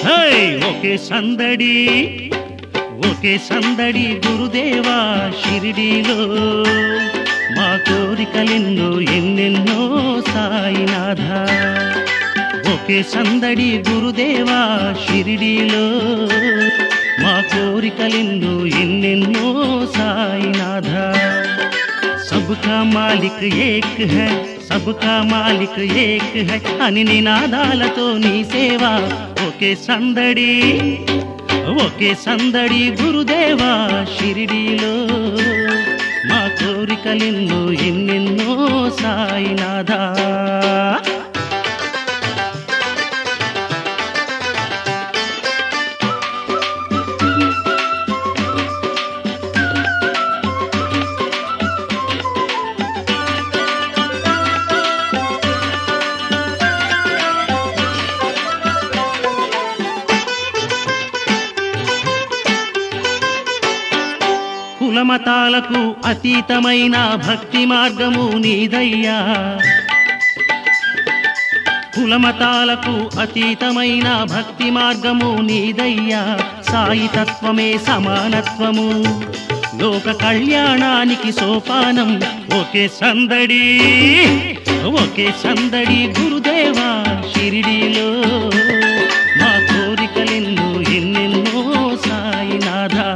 High! ఒకే సందడి ఒకే సందడి గురుదేవా షిరిడీలో మా కోరికలెన్నో ఎన్నెన్నో సాయినాథ ఒకే సందడి గురుదేవా షిరిడీలో మా కోరికలెన్నో ఎన్నెన్నో సాయినాథ सबका मालिक एक है सबका मालिक एक है అని నినాదాలతో నీ సేవ ఒకే సందడి ఒకే సందడి గురుదేవా షిరిడీలో మా కోరికలెన్నో ఎన్నెన్నో సాయినాథా కులమతాలకు అతీతమైన భక్తి మార్గము నీదయ్యా కులమతాలకు అతీతమైన భక్తి మార్గము నీదయ్యా సాయి తత్వమే సమానత్వము లోక కళ్యాణానికి సోపానం ఒకే సందడి ఒకే సందడి గురుదేవా షిరిడీలో మా కోరికలెన్నో ఎన్నెన్నో సాయినాథా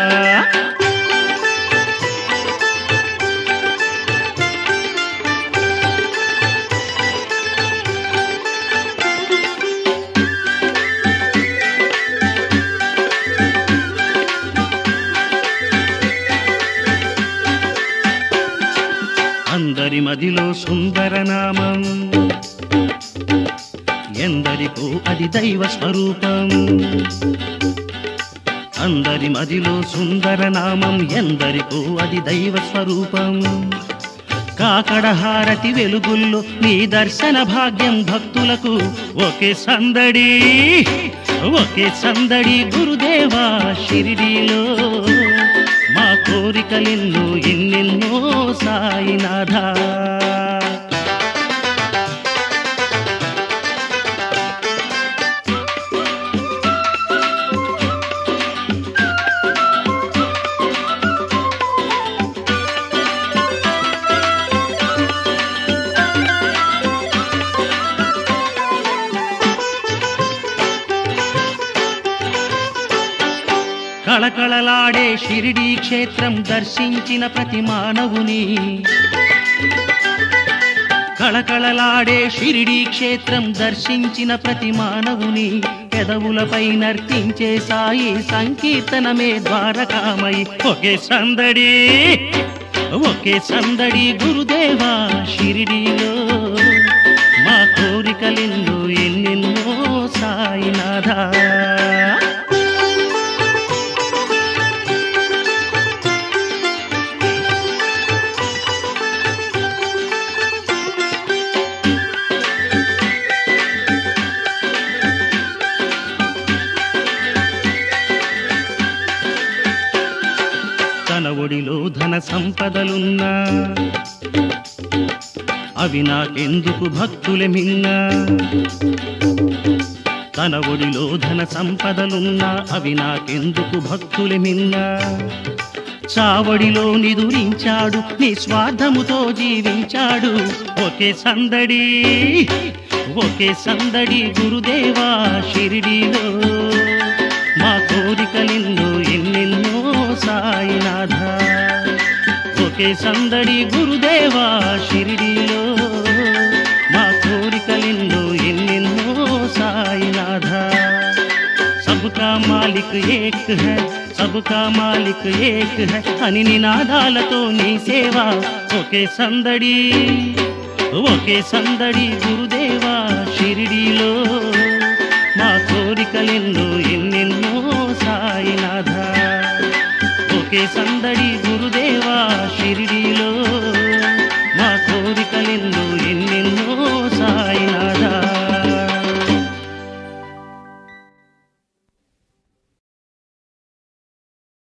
అందరి మదిలో సుందర నామం ఎందరికో అది దైవ స్వరూపం అందరి మదిలో సుందర నామం ఎందరికో అది దైవ స్వరూపం కాకడ హారతి వెలుగుల్లో నీ దర్శన భాగ్యం భక్తులకు ఒకే సందడి ఒకే సందడి గురుదేవా షిరిడీలో మా కోరికలెన్నో ఎన్నెన్నో సాయినాథా కళకళలాడే షిరిడీ క్షేత్రం దర్శించిన ప్రతి మానవుని కళకళలాడే షిరిడీ క్షేత్రం దర్శించిన ప్రతి మానవుని పెదవులపై నర్తించే సాయి సంకీర్తనమే ద్వారకామై ఒకే సందడి ఒకే సందడి గురుదేవా షిరిడీలో మా కోరికలెన్నో ఎన్నెన్నో సాయినాథా తన ఒడిలో ధన సంపదలున్నా అవి నాకెందుకు భక్తుల మిన్నా తన ఒడిలో ధన సంపదలున్నా అవి నాకెందుకు భక్తుల మిన్నా చావడిలో నిదురించాడు నిస్వార్థముతో జీవించాడు ఒకే సందడి ఒకే సందడి గురుదేవా షిరిడీలో మా కోరికలెన్నో ఎన్నెన్నో సాయినాథ ఒకే సందడి గురుదేవా షిరిడీలో మా కోరికలెన్నో ఎన్నెన్నో సాయినాథ सबका मालिक एक है सबका मालिक एक है అని నినాదాలతో నీ సేవ ఒకే సందడి ఒకే సందడి గురుదేవా షిరిడీలో మా కోరికలెన్నో ఎన్నెన్నో సాయినాథ ఒకే సందడి గురుదేవా షిరిడి